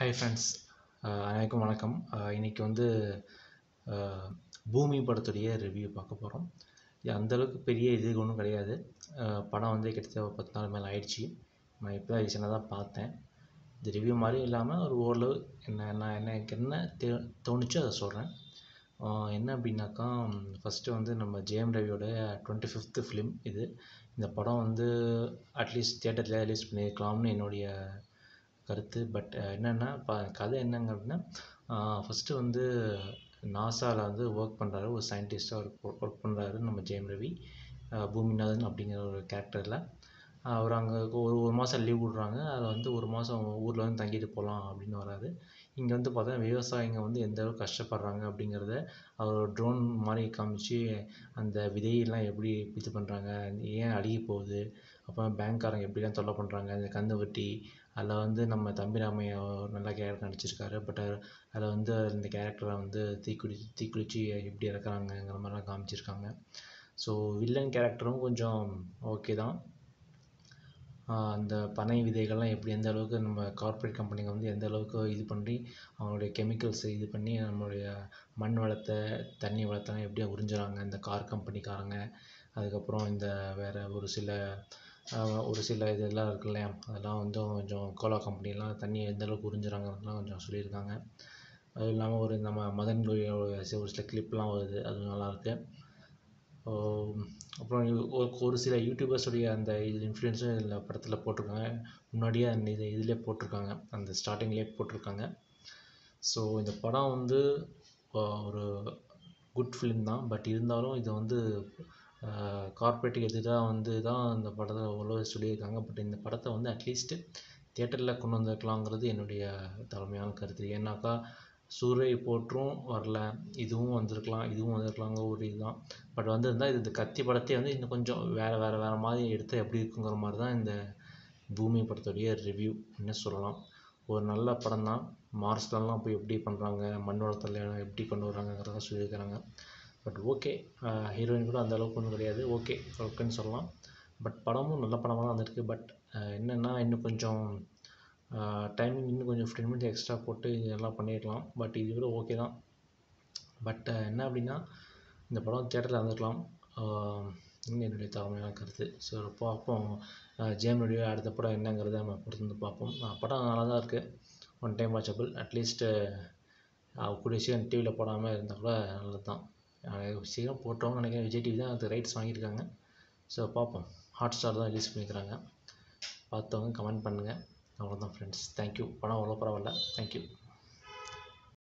hi friends அனைவருக்கும் வணக்கம் இன்றைக்கி வந்து அஹ், பூமி படத்துடைய ரிவ்யூ பார்க்க போகிறோம் இது அந்தளவுக்கு பெரிய இது ஒன்றும் கிடையாது அஹ், படம் வந்து கிட்டத்தட்ட ஒரு பத்து நாள் மேலே ஆயிடுச்சு நான் இப்போ தான் ரீசெண்டாக தான் பார்த்தேன் இது ரிவ்யூ மாதிரி இல்லாமல் ஒரு ஓரளவு என்ன நான் என்ன எனக்கு என்ன தே தோணுச்சோ அதை சொல்கிறேன் என்ன அப்படின்னாக்கா ஃபஸ்ட்டு வந்து நம்ம ஜெயம் ரவியோட டுவெண்ட்டி ஃபிஃப்த்து ஃபிலிம் இது இந்த படம் வந்து அட்லீஸ்ட் தியேட்டரில் ரிலீஸ் பண்ணியிருக்கலாம்னு என்னுடைய கருத்து பட் என்னென்னா இப்போ கதை என்னங்க அப்படின்னா ஃபஸ்ட்டு வந்து நாசாவில் வந்து ஒர்க் பண்ணுறாரு ஒரு சயின்டிஸ்ட்டாக ஒர்க் ஒர்க் பண்ணுறாரு நம்ம ஜெயம் ரவி அஹ் பூமிநாதன் அப்படிங்கிற ஒரு கேரக்டரில் அவர் அங்கே ஒரு ஒரு மாதம் லீவ் விட்றாங்க அதில் வந்து ஒரு மாதம் ஊரில் வந்து தங்கிட்டு போகலாம் அப்படின்னு வராரு இங்கே வந்து பார்த்தா விவசாயிங்க வந்து எந்த அளவுக்கு கஷ்டப்படுறாங்க அப்படிங்கிறத அவர் ட்ரோன் மாதிரி காமிச்சு அந்த விதையெல்லாம் எப்படி இது பண்ணுறாங்க ஏன் அழுகி போகுது அப்புறம் பேங்க்காரங்க எப்படிலாம் தொல்லை பண்ணுறாங்க இந்த கந்து வட்டி அதில் வந்து நம்ம தம்பி ராமையா ஒரு நல்ல கேரக்டர் நடிச்சிருக்காரு பட் அதில் வந்து இந்த கேரக்டரை வந்து தீக்குளி தீக்குளிச்சு எப்படி இறக்குறாங்கங்கிற மாதிரிலாம் காமிச்சிருக்காங்க ஸோ வில்லன் கேரக்டரும் கொஞ்சம் ஓகே தான் ஆஹ் அந்த பனை விதைகள்லாம் எப்படி எந்த அளவுக்கு நம்ம கார்ப்பரேட் கம்பெனிங்க வந்து எந்த அளவுக்கு இது பண்ணி அவங்களுடைய கெமிக்கல்ஸை இது பண்ணி நம்மளுடைய மண் வளத்தை தண்ணி வளத்தெல்லாம் எப்படி உறிஞ்சுறாங்க இந்த கார் கம்பெனிக்காரங்க அதுக்கப்புறம் இந்த வேறு ஒரு சில ஆஹ் ஒரு சில இதெல்லாம் இருக்கு இல்லையா அதெல்லாம் வந்து கொஞ்சம் கோலா கம்பெனிலாம் தண்ணி எந்த அளவுக்கு உறிஞ்சுறாங்கலாம் கொஞ்சம் சொல்லியிருக்காங்க அதுவும் இல்லாமல் ஒரு நம்ம மதன் கோயிலோட ஒரு சில கிளிப்லாம் வருது அது நல்லாயிருக்கு அப்புறம் இது ஒரு ஒரு சில யூடியூபர்ஸுடைய அந்த இது இன்ஃப்ளூயன்ஸும் இதில் படத்தில் போட்டிருக்காங்க முன்னாடியே அந்த இது இதிலே போட்டிருக்காங்க அந்த ஸ்டார்டிங்லேயே போட்டிருக்காங்க ஸோ இந்த படம் வந்து ஆஹ் ஒரு குட் ஃபிலிம் தான் பட் இருந்தாலும் இது வந்து கார்ப்பரேட்டுக்கு எதிராக வந்து தான் இந்த படத்தை அவ்வளோ சொல்லியிருக்காங்க பட் இந்த படத்தை வந்து அட்லீஸ்ட்டு தியேட்டரில் கொண்டு வந்திருக்கலாங்கிறது என்னுடைய தலைமையான கருத்து ஏன்னாக்கா சூரை போற்றும் வரல இதுவும் வந்திருக்கலாம் இதுவும் வந்திருக்கலாங்கிற ஒரு இதுதான் பட் வந்திருந்தால் இது இந்த கத்தி படத்தையே வந்து இன்னும் கொஞ்சம் வேறு வேறு வேறு மாதிரி எடுத்தால் எப்படி இருக்குங்கிற மாதிரி தான் இந்த பூமி படத்துடைய ரிவ்யூ என்ன சொல்லலாம் ஒரு நல்ல படம் தான் மார்ஸ்லலாம் போய் எப்படி பண்ணுறாங்க மண் வளத்தில் எப்படி கொண்டு வர்றாங்கங்கிறத சொல்லியிருக்கிறாங்க பட் ஓகே ஹீரோயின் கூட அந்த அளவுக்கு ஒன்றும் கிடையாது ஓகே ஓகேன்னு சொல்லலாம் பட் படமும் நல்ல படமாக தான் வந்திருக்கு பட் என்னென்னா இன்னும் கொஞ்சம் டைமிங் இன்னும் கொஞ்சம் ஃபிஃப்டீன் மினிட்ஸ் எக்ஸ்ட்ரா போட்டு இதெல்லாம் பண்ணியிருக்கலாம் பட் இது கூட ஓகே தான் பட் என்ன அப்படின்னா இந்த படம் தேட்டரில் வந்துருக்கலாம் இன்னும் என்னுடைய தலைமையான கருத்து ஸோ பார்ப்போம் ஜேம்னுடைய அடுத்த படம் என்னங்கிறத நம்ம பொறுத்து வந்து பார்ப்போம் அஹ் படம் நல்லா தான் இருக்குது ஒன் டைம் வாட்சபிள் அட்லீஸ்ட்டு கூடிய சீக்கிரம் டிவியில் போடாமல் இருந்தால் கூட நல்லது தான் சீக்கிரம் போட்டோம்னு நினைக்கிறேன் விஜய் டிவி தான் அது ரைட்ஸ் வாங்கியிருக்காங்க ஸோ பார்ப்போம் ஹாட் ஸ்டார் தான் ரிலீஸ் பண்ணிக்கிறாங்க பார்த்தவங்க கமெண்ட் பண்ணுங்கள் அவ்வளோதான் ஃப்ரெண்ட்ஸ் தேங்க்யூ படம் அவ்வளோ பரவாயில்ல தேங்க்யூ